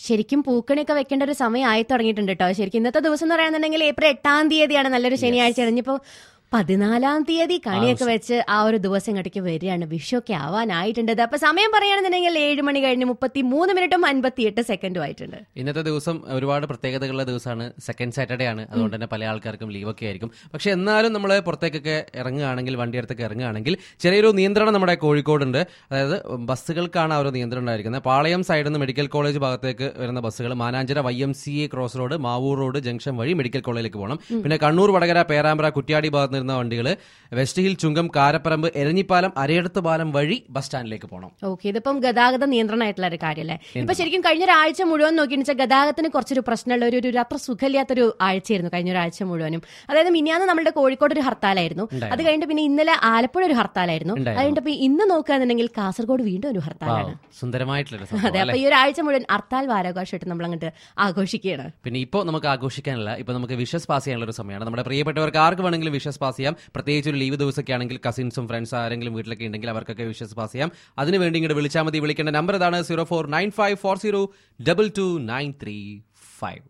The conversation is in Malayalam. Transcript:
ശരിക്കും പൂക്കണിയൊക്കെ വെക്കേണ്ട ഒരു സമയം ആയി തുടങ്ങിയിട്ടുണ്ട് കേട്ടോ ശരിക്കും ഇന്നത്തെ ദിവസം എന്ന് പറയുന്നുണ്ടെങ്കിൽ ഏപ്രിൽ എട്ടാം തീയതിയാണ് നല്ലൊരു ശനിയാഴ്ച ഇനിയിപ്പോ പതിനാലാം തീയതി കണിയൊക്കെ വെച്ച് ആ ഒരു ദിവസം ഇങ്ങോട്ടേക്ക് വരികയാണ് വിഷുവൊക്കെ ആവാനായിട്ടുണ്ട് ഇത് അപ്പൊ സമയം പറയുകയാണെന്നുണ്ടെങ്കിൽ ഏഴ് മണി കഴിഞ്ഞ് മുപ്പത്തി മൂന്ന് മിനിറ്റും അൻപത്തിയെട്ട് സെക്കൻഡും ആയിട്ടുണ്ട് ഇന്നത്തെ ദിവസം ഒരുപാട് പ്രത്യേകതകളുള്ള ദിവസമാണ് സെക്കൻഡ് സാറ്റർഡേ ആണ് അതുകൊണ്ട് തന്നെ പല ആൾക്കാർക്കും ലീവൊക്കെ ആയിരിക്കും പക്ഷെ എന്നാലും നമ്മൾ പുറത്തേക്കൊക്കെ ഇറങ്ങുകയാണെങ്കിൽ വണ്ടിയടുത്തൊക്കെ ഇറങ്ങുകയാണെങ്കിൽ ചെറിയൊരു നിയന്ത്രണം നമ്മുടെ കോഴിക്കോടുണ്ട് അതായത് ബസ്സുകൾക്കാണ് ആ ഒരു നിയന്ത്രണം ഉണ്ടായിരിക്കുന്നത് പാളയം സൈഡിൽ നിന്ന് മെഡിക്കൽ കോളേജ് ഭാഗത്തേക്ക് വരുന്ന ബസ്സുകൾ Mananchira Y M C A cross road Mavoor road junction വഴി മെഡിക്കൽ കോളേജിലേക്ക് പോകണം പിന്നെ കണ്ണൂർ വടകര പേരാമ്പ്ര കുറ്റ്യാടി ഭാഗത്ത് നിന്ന വണ്ടികൾ west hill Chungam Karaparamba Eranhipalam Arayidathupalam വഴി ബസ് സ്റ്റാൻഡിലേക്ക് പോകണം ഓക്കെ ഇതിപ്പം ഗതാഗത നിയന്ത്രണമായിട്ടുള്ള ഒരു കാര്യമല്ലേ ഇപ്പൊ ശരിക്കും കഴിഞ്ഞ ഒരാഴ്ച മുഴുവൻ നോക്കിയെന്ന് വെച്ചാൽ ഗതാഗതത്തിന് കുറച്ചൊരു പ്രശ്നമുള്ള ഒരു ഒരു അത്ര സുഖമില്ലാത്തൊരു ആഴ്ചയായിരുന്നു കഴിഞ്ഞ ഒരാഴ്ച മുഴുവനും അതായത് മിനിയാന്ന് നമ്മുടെ കോഴിക്കോട് ഒരു ഹർത്താലായിരുന്നു അത് കഴിഞ്ഞിട്ട് പിന്നെ ഇന്നലെ ആലപ്പുഴ ഒരു ഹർത്താലായിരുന്നു അത് കഴിഞ്ഞിട്ട് ഇപ്പൊ ഇന്ന് നോക്കുകയാണെന്നുണ്ടെങ്കിൽ കാസർഗോഡ് വീണ്ടും ഒരു ഹർത്താലാണ് സുന്ദരമായിട്ടുള്ളൊരു അതെ സംഭവം അപ്പൊ ഈ ഒരാഴ്ച മുഴുവൻ ഹർത്താൽ വാരാഘോഷമായിട്ട് നമ്മൾ അങ്ങോട്ട് ആഘോഷിക്കുകയാണ് പിന്നെ ഇപ്പോൾ നമുക്ക് ആഘോഷിക്കാനല്ല ഇപ്പൊ നമുക്ക് വിഷസ് പാസ് ചെയ്യാനുള്ള ഒരു സമയമാണ് നമ്മുടെ പ്രിയപ്പെട്ടവർക്ക് ആർക്ക് വേണമെങ്കിലും വിഷസ് പാസ് ചെയ്യാം പ്രത്യേകിച്ച് ഒരു ലീവ് ദിവസമൊക്കെ ആണെങ്കിൽ കസിൻസും ഫ്രണ്ട്സ് ആരെങ്കിലും വീട്ടിലൊക്കെ ഉണ്ടെങ്കിൽ അവർക്കൊക്കെ വിഷസ് പാസ് ചെയ്യാം അതിന് വേണ്ടി ഇങ്ങോട്ട് വിളിച്ചാൽ മതി വിളിക്കേണ്ട നമ്പർ ഇതാണ് zero four nine five four zero double two nine three five